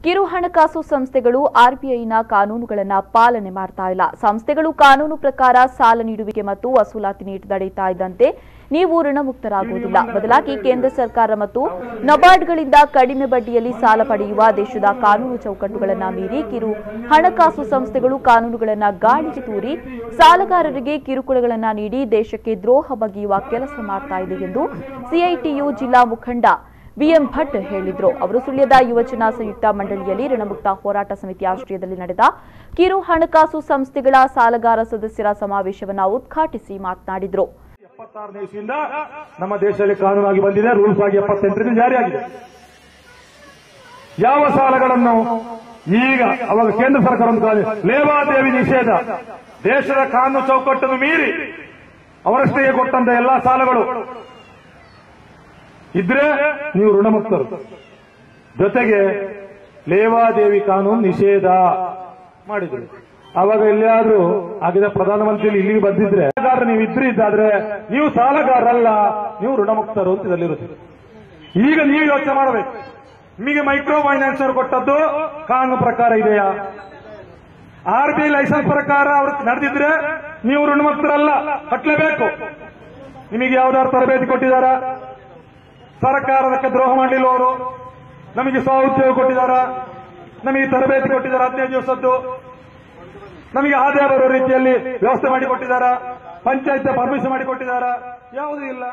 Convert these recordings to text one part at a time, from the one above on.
ಕಿರು ಹಣಕಾಸು ಸಂಸ್ಥೆಗಳು ಆರ್ಬಿಐನ ಕಾನೂನುಗಳನ್ನು ಪಾಲನೆ ಮಾಡ್ತಾ ಇಲ್ಲ ಸಂಸ್ಥೆಗಳು ಕಾನೂನು ಪ್ರಕಾರ ಸಾಲ ನೀಡುವಿಕೆ ಮತ್ತು ವಸೂಲಾತಿ ನೀತಿ ನಡೆಯುತ್ತಾ ಇದ್ದಂತೆ ನೀವು ಋಣಮುಕ್ತರಾಗುವುದಿಲ್ಲ ಬದಲಾಗಿ ಕೇಂದ್ರ ಸರ್ಕಾರ ಮತ್ತು ನಬಾರ್ಡ್ಗಳಿಂದ ಕಡಿಮೆ ಬಡ್ಡಿಯಲ್ಲಿ ಸಾಲ ಪಡೆಯುವ ದೇಶದ ಕಾನೂನು ಚೌಕಟ್ಟುಗಳನ್ನು ಮೀರಿ ಕಿರು ಹಣಕಾಸು ಸಂಸ್ಥೆಗಳು ಕಾನೂನುಗಳನ್ನು ಗಾಳಿಗೆ ತೂರಿ ಸಾಲಗಾರರಿಗೆ ಕಿರುಕುಳಗಳನ್ನು ನೀಡಿ ದೇಶಕ್ಕೆ ದ್ರೋಹ ಬಗೆಯುವ ಕೆಲಸ ಮಾಡ್ತಾ ಇದೆ ಎಂದು ಸಿಐಟಿಯು ಜಿಲ್ಲಾ ಮುಖಂಡ ಬಿಎಂ ಭಟ್ ಹೇಳಿದ್ರು ಅವರು ಸುಳ್ಯದ ಯುವಜನ ಸಂಯುಕ್ತ ಮಂಡಳಿಯಲ್ಲಿ ಋಣಮುಕ್ತ ಹೋರಾಟ ಸಮಿತಿ ಆಶ್ರಯದಲ್ಲಿ ನಡೆದ ಕಿರು ಹಣಕಾಸು ಸಂಸ್ಥೆಗಳ ಸಾಲಗಾರ ಸದಸ್ಯರ ಸಮಾವೇಶವನ್ನು ಉದ್ಘಾಟಿಸಿ ಮಾತನಾಡಿದ್ರು ಎಪ್ಪತ್ತಾರನೇ ಇಸ್ವಿಯಿಂದ ನಮ್ಮ ದೇಶದಲ್ಲಿ ಕಾನೂನಾಗಿ ಬಂದಿದೆ ರೂಲ್ಸ್ ಆಗಿ ಎಪ್ಪತ್ತೆಂಟರಿಂದ ಜಾರಿಯಾಗಿದೆ ಯಾವ ಸಾಲಗಳನ್ನು ಈಗ ಅವಾಗ ಕೇಂದ್ರ ಸರ್ಕಾರ ಒಂದು ಕಾನೂನು ಲೇವಾದೇವಿ ನಿಷೇಧ ದೇಶದ ಕಾನೂನು ಚೌಕಟ್ಟನ್ನು ಮೀರಿ ಅವರಷ್ಟೇ ಕೊಟ್ಟಂತ ಎಲ್ಲಾ ಸಾಲಗಳು ಇದ್ರೆ ನೀವು ಋಣಮುಕ್ತರು ಜೊತೆಗೆ ಲೇವಾದೇವಿ ಕಾನೂನು ನಿಷೇಧ ಮಾಡಿದ್ರು ಅವಾಗ ಎಲ್ಲಿಯಾದ್ರೂ ಆಗಿದ ಪ್ರಧಾನಮಂತ್ರಿ ಇಲ್ಲಿಗೆ ಬಂದಿದ್ರೆ ಸಾಲಗಾರ ನೀವು ಇದ್ರಿ ಇದ್ದಾದ್ರೆ ನೀವು ಸಾಲಗಾರರಲ್ಲ ನೀವು ಋಣಮುಕ್ತರು ಅಂತ ಇದರಲ್ಲಿರುತ್ತೆ ಈಗ ನೀವು ಯೋಚನೆ ಮಾಡಬೇಕು ನಿಮಗೆ ಮೈಕ್ರೋ ಫೈನಾನ್ಸ್ ಅವರು ಕೊಟ್ಟದ್ದು ಕಾನೂನು ಪ್ರಕಾರ ಇದೆಯಾ ಆರ್ ಬಿ ಐ ಲೈಸೆನ್ಸ್ ಪ್ರಕಾರ ಅವ್ರು ನಡೆದಿದ್ರೆ ನೀವು ಋಣಮುಕ್ತರಲ್ಲ ಕಟ್ಟಲೇಬೇಕು ನಿಮಗೆ ಯಾವ್ದಾದ್ರು ತರಬೇತಿ ಕೊಟ್ಟಿದ್ದಾರಾ ಸರ್ಕಾರದಕ್ಕೆ ದ್ರೋಹ ಮಾಡಲಿಲ್ಲ ಅವರು ನಮಗೆ ಸ್ವಉದ್ಯೋಗ ಕೊಟ್ಟಿದ್ದಾರ ನಮಗೆ ತರಬೇತಿ ಕೊಟ್ಟಿದ್ದಾರೆ ಹದಿನೈದು ದಿವಸದ್ದು ನಮಗೆ ಆದಾಯ ಬರುವ ರೀತಿಯಲ್ಲಿ ವ್ಯವಸ್ಥೆ ಮಾಡಿಕೊಟ್ಟಿದ್ದಾರಾ ಪಂಚಾಯತ್ ಪರ್ಮಿಷನ್ ಮಾಡಿಕೊಟ್ಟಿದ್ದಾರಾ ಯಾವುದೂ ಇಲ್ಲ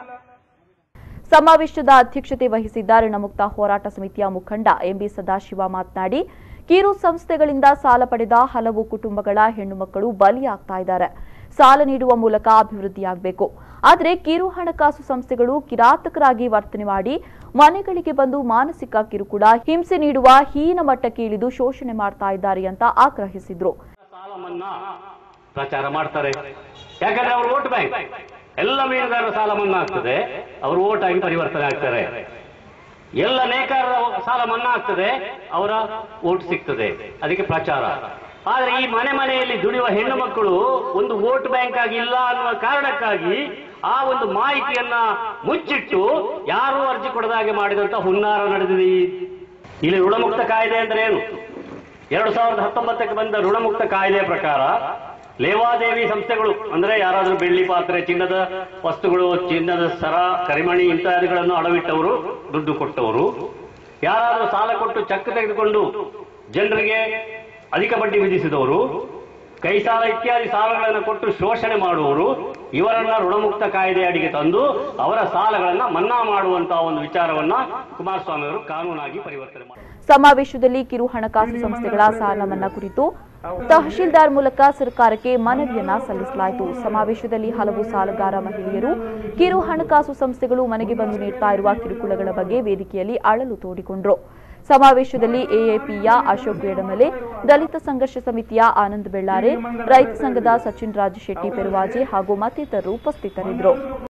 ಸಮಾವೇಶದ ಅಧ್ಯಕ್ಷತೆ ವಹಿಸಿದ್ದ ಋಣಮುಕ್ತ ಹೋರಾಟ ಸಮಿತಿಯ ಮುಖಂಡ ಎಂಬಿ ಸದಾಶಿವ ಮಾತನಾಡಿ ಕಿರು ಸಂಸ್ಥೆಗಳಿಂದ ಸಾಲ ಪಡೆದ ಹಲವು ಕುಟುಂಬಗಳ ಹೆಣ್ಣು ಮಕ್ಕಳು ಬಲಿಯಾಗ್ತಾ ಇದ್ದಾರೆ ಸಾಲ ನೀಡುವ ಮೂಲಕ ಅಭಿವೃದ್ಧಿಯಾಗಬೇಕು ಆದರೆ ಕಿರು ಹಣಕಾಸು ಸಂಸ್ಥೆಗಳು ಕಿರಾತಕರಾಗಿ ವರ್ತನೆ ಮಾಡಿ ಮನೆಗಳಿಗೆ ಬಂದು ಮಾನಸಿಕ ಕಿರುಕುಳ ಹಿಂಸೆ ನೀಡುವ ಹೀನ ಮಟ್ಟಕ್ಕೆ ಇಳಿದು ಶೋಷಣೆ ಮಾಡ್ತಾ ಇದ್ದಾರೆ ಅಂತ ಆಗ್ರಹಿಸಿದ್ರು ಸಾಲ ಮನ್ನಾ ಪ್ರಚಾರ ಮಾಡ್ತಾರೆ ಯಾಕಂದ್ರೆ ಅವರು ವೋಟ್ ಬ್ಯಾಂಕ್ ಎಲ್ಲ ಮೀನುಗಾರರ ಸಾಲ ಮನ್ನಾ ಆಗ್ತದೆ ಅವರು ವೋಟ್ ಆಗಿ ಪರಿವರ್ತನೆ ಆಗ್ತಾರೆ ಎಲ್ಲ ನೇಕಾರರ ಸಾಲ ಮನ್ನಾ ಆಗ್ತದೆ ಅವರ ವೋಟ್ ಸಿಗ್ತದೆ ಅದಕ್ಕೆ ಪ್ರಚಾರ ಆದ್ರೆ ಈ ಮನೆ ಮನೆಯಲ್ಲಿ ದುಡಿಯುವ ಹೆಣ್ಣು ಮಕ್ಕಳು ಒಂದು ವೋಟ್ ಬ್ಯಾಂಕ್ ಆಗಿ ಇಲ್ಲ ಅನ್ನುವ ಕಾರಣಕ್ಕಾಗಿ ಆ ಒಂದು ಮಾಹಿತಿಯನ್ನ ಮುಚ್ಚಿಟ್ಟು ಯಾರೂ ಅರ್ಜಿ ಕೊಡದ ಹಾಗೆ ಮಾಡಿದಂತ ಹುನ್ನಾರ ನಡೆದಿದೆ ಈ- ಇಲ್ಲಿ ಋಣಮುಕ್ತ ಕಾಯ್ದೆ ಅಂದ್ರೆ ಏನು ಎರಡು ಸಾವಿರದ ಹತ್ತೊಂಬತ್ತಕ್ಕೆ ಬಂದ ಋಣಮುಕ್ತ ಕಾಯ್ದೆಯ ಪ್ರಕಾರ ಲೇವಾದೇವಿ ಸಂಸ್ಥೆಗಳು ಅಂದ್ರೆ ಯಾರಾದರೂ ಬೆಳ್ಳಿ ಪಾತ್ರೆ ಚಿನ್ನದ ವಸ್ತುಗಳು ಚಿನ್ನದ ಸರ ಕರಿಮಣಿ ಇತ್ಯಾದಿಗಳನ್ನು ಅಡವಿಟ್ಟವರು ದುಡ್ಡು ಕೊಟ್ಟವರು ಯಾರಾದರೂ ಸಾಲ ಕೊಟ್ಟು ಚೆಕ್ ತೆಗೆದುಕೊಂಡು ಜನರಿಗೆ ಅಧಿಕ ಬಡ್ಡಿ ವಿಧಿಸಿದವರು ಕೈ ಸಾಲ ಇತ್ಯಾದಿ ಸಾಲಗಳನ್ನು ಕೊಟ್ಟು ಶೋಷಣೆ ಮಾಡುವವರು ಇವರನ್ನ ಋಣಮುಕ್ತ ಕಾಯ್ದೆ ಅಡಿಗೆ ತಂದು ಅವರ ಸಾಲಗಳನ್ನ ಮನ್ನಾ ಮಾಡುವಂತಹ ಒಂದು ವಿಚಾರವನ್ನ ಕುಮಾರಸ್ವಾಮಿ ಅವರು ಕಾನೂನಾಗಿ ಪರಿವರ್ತನೆ ಮಾಡಿದ್ದಾರೆ ಸಮಾವೇಶದಲ್ಲಿ ಕಿರು ಹಣಕಾಸು ಸಂಸ್ಥೆಗಳ ಸಾಲ ಮನ್ನಾ ಕುರಿತು ತಹಶೀಲ್ದಾರ್ ಮೂಲಕ ಸರ್ಕಾರಕ್ಕೆ ಮನವಿಯನ್ನ ಸಲ್ಲಿಸಲಾಯಿತು ಸಮಾವೇಶದಲ್ಲಿ ಹಲವು ಸಾಲಗಾರ ಮಹಿಳೆಯರು ಕಿರು ಹಣಕಾಸು ಸಂಸ್ಥೆಗಳು ಮನೆಗೆ ಬಂದು ನೀಡ್ತಾ ಇರುವ ಕಿರುಕುಳಗಳ ಬಗ್ಗೆ ವೇದಿಕೆಯಲ್ಲಿ ಅಳಲು ತೋಡಿಕೊಂಡ್ರು ಸಮಾವೇಶದಲ್ಲಿ ಎಎಪಿಯ ಅಶೋಕ್ ವೇಡಮಲೆ ದಲಿತ ಸಂಘರ್ಷ ಸಮಿತಿಯ ಆನಂದ್ ಬೆಳ್ಳಾರೆ ರೈತ ಸಂಘದ ಸಚಿನ್ ರಾಜಶೆಟ್ಟಿ ಪೆರುವಾಜೆ ಹಾಗೂ ಮತ್ತಿತರರು ಉಪಸ್ಥಿತರಿದ್ದರು